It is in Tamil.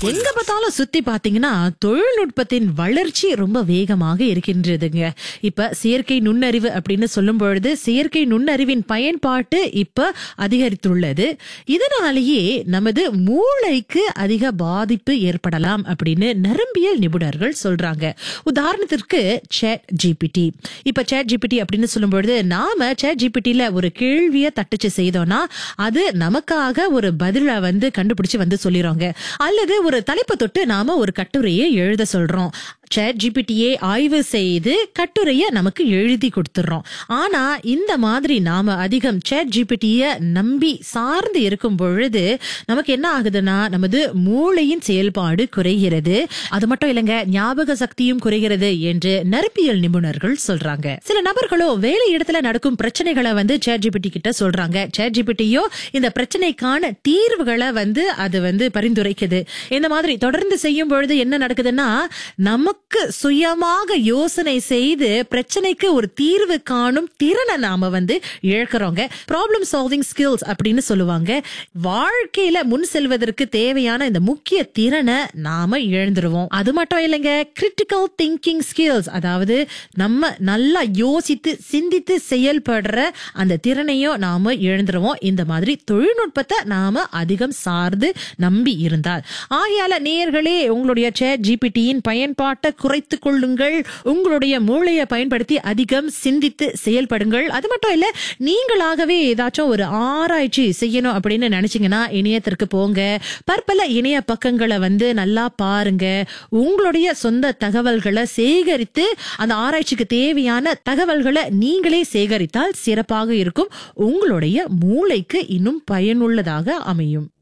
எங்க பார்த்தாலும் சுத்தி பாத்தீங்கன்னா தொழில்நுட்பத்தின் வளர்ச்சி ரொம்ப வேகமாக இருக்கின்றதுங்க இப்ப செயற்கை நுண்ணறிவு அப்படின்னு சொல்லும் பொழுது செயற்கை நுண்ணறிவின் பயன்பாட்டு இப்ப அதிகரித்துள்ளது இதனாலேயே நமது மூளைக்கு அதிக பாதிப்பு ஏற்படலாம் அப்படின்னு நரம்பியல் நிபுணர்கள் சொல்றாங்க உதாரணத்திற்கு சேட் ஜிபிடி இப்ப சேட் ஜிபிடி அப்படின்னு சொல்லும் பொழுது நாம சேட் ஜிபிடில ஒரு கேள்வியை தட்டச்சு செய்தோம்னா அது நமக்காக ஒரு பதில வந்து கண்டுபிடிச்சு வந்து சொல்லிடுறாங்க அல்லது ஒரு தலைப்பு தொட்டு நாம ஒரு கட்டுரையை எழுத சொல்றோம் சேட் ஜிபிடியை ஆய்வு செய்து கட்டுரையை நமக்கு எழுதி கொடுத்துடுறோம் ஆனா இந்த மாதிரி நாம அதிகம் சேட் ஜிபிடிய நம்பி சார்ந்து இருக்கும் பொழுது நமக்கு என்ன ஆகுதுன்னா நமது மூளையின் செயல்பாடு குறைகிறது அது மட்டும் இல்லைங்க ஞாபக சக்தியும் குறைகிறது என்று நரம்பியல் நிபுணர்கள் சொல்றாங்க சில நபர்களோ வேலை இடத்துல நடக்கும் பிரச்சனைகளை வந்து சேட் ஜிபிடி கிட்ட சொல்றாங்க சேட் ஜிபிடியோ இந்த பிரச்சனைக்கான தீர்வுகளை வந்து அது வந்து பரிந்துரைக்குது இந்த மாதிரி தொடர்ந்து செய்யும் பொழுது என்ன நடக்குதுன்னா நமக்கு சுயமாக யோசனை செய்து பிரச்சனைக்கு ஒரு தீர்வு காணும் திறனை நாம வந்து இழக்கிறோங்க ப்ராப்ளம் சால்விங் ஸ்கில்ஸ் அப்படின்னு சொல்லுவாங்க வாழ்க்கையில முன் செல்வதற்கு தேவையான இந்த முக்கிய திறனை நாம இழந்துருவோம் அது மட்டும் இல்லைங்க கிரிட்டிக்கல் திங்கிங் ஸ்கில்ஸ் அதாவது நம்ம நல்லா யோசித்து சிந்தித்து செயல்படுற அந்த திறனையும் நாம இழந்துருவோம் இந்த மாதிரி தொழில்நுட்பத்தை நாம அதிகம் சார்ந்து நம்பி இருந்தால் ஆகையால நேயர்களே உங்களுடைய சேட் ஜிபிடியின் பயன்பாட்டை குறைத்து கொள்ளுங்கள் உங்களுடைய மூளையை பயன்படுத்தி அதிகம் சிந்தித்து செயல்படுங்கள் அது மட்டும் இல்ல நீங்களாகவே ஏதாச்சும் ஒரு ஆராய்ச்சி செய்யணும் அப்படின்னு நினைச்சீங்கன்னா இணையத்திற்கு போங்க பற்பல இணைய பக்கங்களை வந்து நல்லா பாருங்க உங்களுடைய சொந்த தகவல்களை சேகரித்து அந்த ஆராய்ச்சிக்கு தேவையான தகவல்களை நீங்களே சேகரித்தால் சிறப்பாக இருக்கும் உங்களுடைய மூளைக்கு இன்னும் பயனுள்ளதாக அமையும்